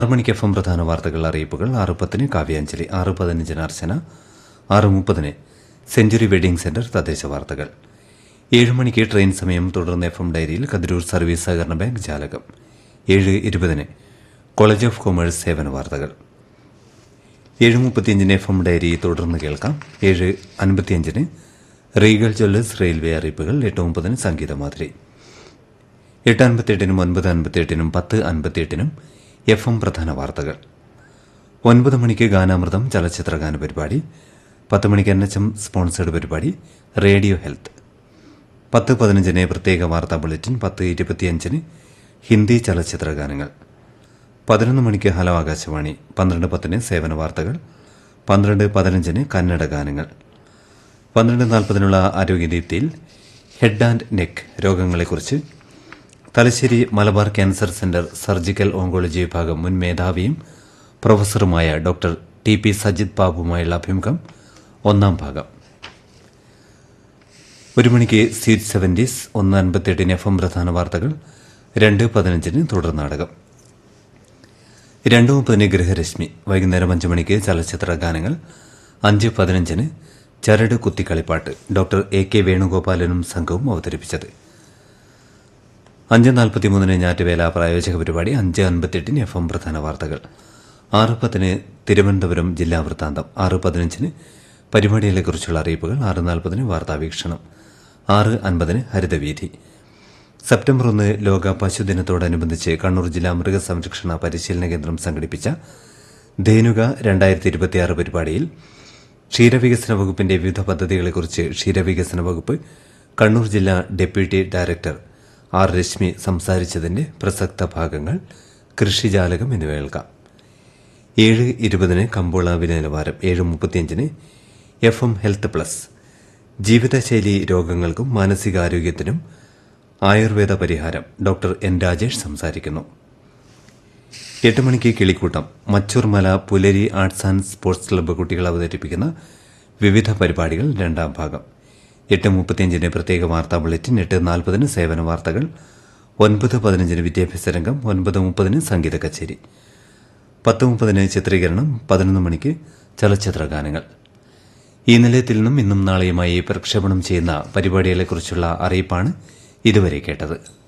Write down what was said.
ആറ് മണിക്ക് F M പ്രധാന വാർത്തകൾ അറിയിപ്പുകൾ ആറ് പത്തിന് കാവ്യാഞ്ജലി ആറ് പതിനഞ്ചിന് അർച്ചന ആറ് മുപ്പതിന് സെഞ്ചുറി വെഡിംഗ് സെന്റർ തദ്ദേശ വാർത്തകൾ ഏഴ് മണിക്ക് ട്രെയിൻ സമയം തുടർന്ന് എഫ് എം ഡയറിയിൽ കതിരൂർ സർവീസ് സഹകരണ ബാങ്ക് ജാലകം ഏഴ് ഇരുപതിന് കോളേജ് ഓഫ് കൊമേഴ്സ് സേവന വാർത്തകൾ ഏഴ് മുപ്പത്തിയഞ്ചിന് എഫ് എം ഡയറി തുടർന്ന് കേൾക്കാം ഏഴ് അൻപത്തിയഞ്ചിന് റീഗൽ ജ്വല്ലേഴ്സ് റെയിൽവേ അറിയിപ്പുകൾ എട്ട് മുപ്പതിന് സംഗീതമാതിരി എട്ട് അൻപത്തിയെട്ടിനും ഒൻപത് അൻപത്തിയെട്ടിനും പത്ത് അൻപത്തിയെട്ടിനും എഫ് എം പ്രധാന വാർത്തകൾ ഒൻപത് മണിക്ക് ഗാനാമൃതം ചലച്ചിത്ര ഗാന പരിപാടി പത്ത് മണിക്ക് എൻ എച്ച് എം സ്പോൺസേഡ് പരിപാടി റേഡിയോ ഹെൽത്ത് പത്ത് പതിനഞ്ചിന് പ്രത്യേക വാർത്താ ബുള്ളറ്റിൻ പത്ത് ഇരുപത്തിയഞ്ചിന് ഹിന്ദി ചലച്ചിത്ര ഗാനങ്ങൾ പതിനൊന്ന് മണിക്ക് ഹലോ ആകാശവാണി പന്ത്രണ്ട് പത്തിന് സേവന വാർത്തകൾ പന്ത്രണ്ട് പതിനഞ്ചിന് കന്നഡ ഗാനങ്ങൾ പന്ത്രണ്ട് നാൽപ്പതിനുള്ള ആരോഗ്യദീപ്തിയിൽ ഹെഡ് ആൻഡ് നെക്ക് രോഗങ്ങളെക്കുറിച്ച് Thalassery Malabar cancer centre surgical oncology വിഭാഗം മുൻ മേധാവിയും പ്രൊഫസറുമായ ഡോക്ടർ ടി പി സജിത് ബാബുമായുള്ള അഭിമുഖം ഒന്നാം ഭാഗം ഒരു മണിക്ക് സീറ്റ് സെവന്റീസ് ഒന്ന് അൻപത്തിയെട്ടിന് എഫ് എം പ്രധാന വാർത്തകൾ രണ്ട് പതിനഞ്ചിന് തുടർ നാടകം രണ്ട് മുപ്പതിന് ഗൃഹരശ്മി വൈകുന്നേരം അഞ്ച് മണിക്ക് ചലച്ചിത്ര ഗാനങ്ങൾ അഞ്ച് പതിനഞ്ചിന് ചരട് കുത്തിക്കളിപ്പാട്ട് ഡോക്ടർ എ കെ വേണുഗോപാലനും സംഘവും അവതരിപ്പിച്ചത് അഞ്ച് നാൽപ്പത്തിമൂന്നിന് ഞാറ്റുവേല പ്രായോജക പരിപാടി അഞ്ച് അൻപത്തിയെട്ടിന് എഫ് എം പ്രധാന വാർത്തകൾ ആറ് പത്തിന് തിരുവനന്തപുരം ജില്ലാ വൃത്താന്തം ആറ് പതിനഞ്ചിന് പരിപാടികളെക്കുറിച്ചുള്ള അറിയിപ്പുകൾ ആറ് നാൽപ്പതിന് വാർത്താവീക്ഷണം ആറ് അൻപതിന് ഹരിതവീഥി സെപ്റ്റംബർ ഒന്ന് ലോക പശുദിനത്തോടനുബന്ധിച്ച് കണ്ണൂർ ജില്ലാ മൃഗസംരക്ഷണ പരിശീലന കേന്ദ്രം സംഘടിപ്പിച്ച ധേനുക രണ്ടായിരത്തി ഇരുപത്തിയാറ് പരിപാടിയിൽ ക്ഷീരവികസന വകുപ്പിന്റെ വിവിധ പദ്ധതികളെക്കുറിച്ച് ക്ഷീരവികസന വകുപ്പ് കണ്ണൂർ ജില്ലാ ഡെപ്യൂട്ടി ഡയറക്ടർ ആർ രശ്മി സംസാരിച്ചതിന്റെ പ്രസക്ത ഭാഗങ്ങൾ കൃഷിജാലകം എന്നിവ കേൾക്കാം ഏഴ് ഇരുപതിന് കമ്പോള വില നിലവാരം ഏഴ് മുപ്പത്തിയഞ്ചിന് എഫ് എം ഹെൽത്ത് പ്ലസ് ജീവിതശൈലി രോഗങ്ങൾക്കും മാനസികാരോഗ്യത്തിനും ആയുർവേദ പരിഹാരം ഡോക്ടർ എൻ രാജേഷ് സംസാരിക്കുന്നു എട്ട് മണിക്ക് കിളിക്കൂട്ടം മച്ചൂർമല പുലരി ആർട്സ് ആൻഡ് സ്പോർട്സ് ക്ലബ്ബ് കുട്ടികൾ അവതരിപ്പിക്കുന്ന വിവിധ പരിപാടികൾ രണ്ടാം ഭാഗം എട്ട് മുപ്പത്തിയഞ്ചിന് പ്രത്യേക വാർത്താ ബുള്ളറ്റിൻ എട്ട് നാൽപ്പതിന് സേവന വാർത്തകൾ ഒൻപത് പതിനഞ്ചിന് വിദ്യാഭ്യാസ രംഗം ഒൻപത് മുപ്പതിന് സംഗീത കച്ചേരി പത്ത് മുപ്പതിന് ചിത്രീകരണം പതിനൊന്ന് മണിക്ക് ചലച്ചിത്ര ഗാനങ്ങൾ ഈ നിലയത്തിൽ നിന്നും ഇന്നും നാളെയുമായി പ്രക്ഷേപണം ചെയ്യുന്ന പരിപാടികളെക്കുറിച്ചുള്ള അറിയിപ്പാണ് ഇതുവരെ കേട്ടത്